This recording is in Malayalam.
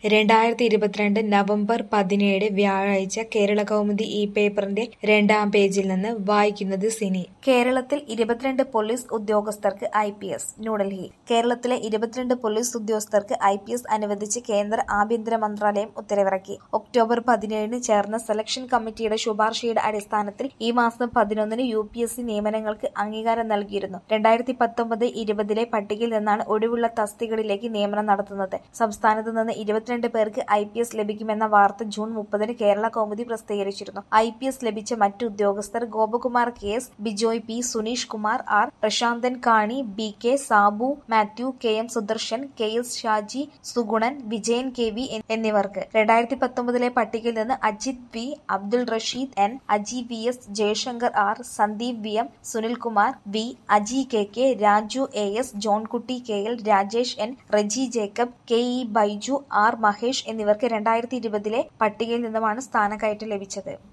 രണ്ടായിരത്തി ഇരുപത്തിരണ്ട് നവംബർ പതിനേഴ് വ്യാഴാഴ്ച കേരളകൗമുദി ഈ പേപ്പറിന്റെ രണ്ടാം പേജിൽ നിന്ന് വായിക്കുന്നത് സിനി കേരളത്തിൽ ഇരുപത്തിരണ്ട് പോലീസ് ഉദ്യോഗസ്ഥർക്ക് ഐ പി എസ് ന്യൂഡൽഹി കേരളത്തിലെ ഇരുപത്തിരണ്ട് പോലീസ് ഉദ്യോഗസ്ഥർക്ക് ഐ പി എസ് അനുവദിച്ച് കേന്ദ്ര ആഭ്യന്തര മന്ത്രാലയം ഉത്തരവിറക്കി ഒക്ടോബർ പതിനേഴിന് ചേർന്ന സെലക്ഷൻ കമ്മിറ്റിയുടെ ശുപാർശയുടെ അടിസ്ഥാനത്തിൽ ഈ മാസം പതിനൊന്നിന് യു പി എസ് സി നിയമനങ്ങൾക്ക് അംഗീകാരം നൽകിയിരുന്നു രണ്ടായിരത്തി പത്തൊമ്പത് ഇരുപതിലെ പട്ടികയിൽ നിന്നാണ് ഒഴിവുള്ള തസ്തികകളിലേക്ക് നിയമനം നടത്തുന്നത് സംസ്ഥാനത്ത് നിന്ന് ഇരുപത്തിരണ്ട് പേർക്ക് ഐ പി എസ് ലഭിക്കുമെന്ന വാർത്ത ജൂൺ മുപ്പതിന് കേരള കൗമുദി പ്രസിദ്ധീകരിച്ചിരുന്നു ഐ പി എസ് ലഭിച്ച മറ്റു ഉദ്യോഗസ്ഥർ Gopakumar K S Bijoy P Suneesh Kumar R Prasanthan Kani B K Sabu Mathew K M Sudarshan K S Shaji Sugunan Vijayan K V എന്നിവർക്ക് രണ്ടായിരത്തി പത്തൊമ്പതിലെ പട്ടികയിൽ നിന്ന് Ajith V Abdul Rasheed N Aji V S Jayashankar R Sandeep V M Sunilkumar V Aji K K Raju A S Johnkutty K L Rajesh N Reji Jacob K E Baiju R Mahesh എന്നിവർക്ക് രണ്ടായിരത്തി ഇരുപതിലെ പട്ടികയിൽ നിന്നുമാണ് സ്ഥാനക്കയറ്റം ലഭിച്ചത്